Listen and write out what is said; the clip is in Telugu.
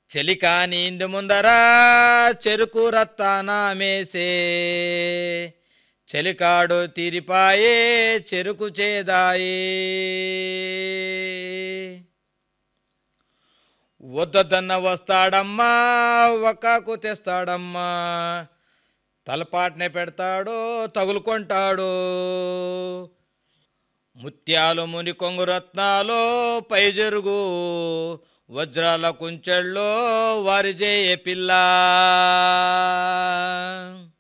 చెలికాని ఇందు ముందర చెరుకు రత్తానా మేసే చెలికాడు తీరిపాయే చెరుకు చేదాయే వద్దన్న వస్తాడమ్మా ఒక్కకు తెస్తాడమ్మా తలపాటనే పెడతాడు తగులుకుంటాడు ముత్యాలు ముని కొంగు రత్నాలు పై జరుగు వజ్రాల కుంచెల్లో వారి జేయ పిల్ల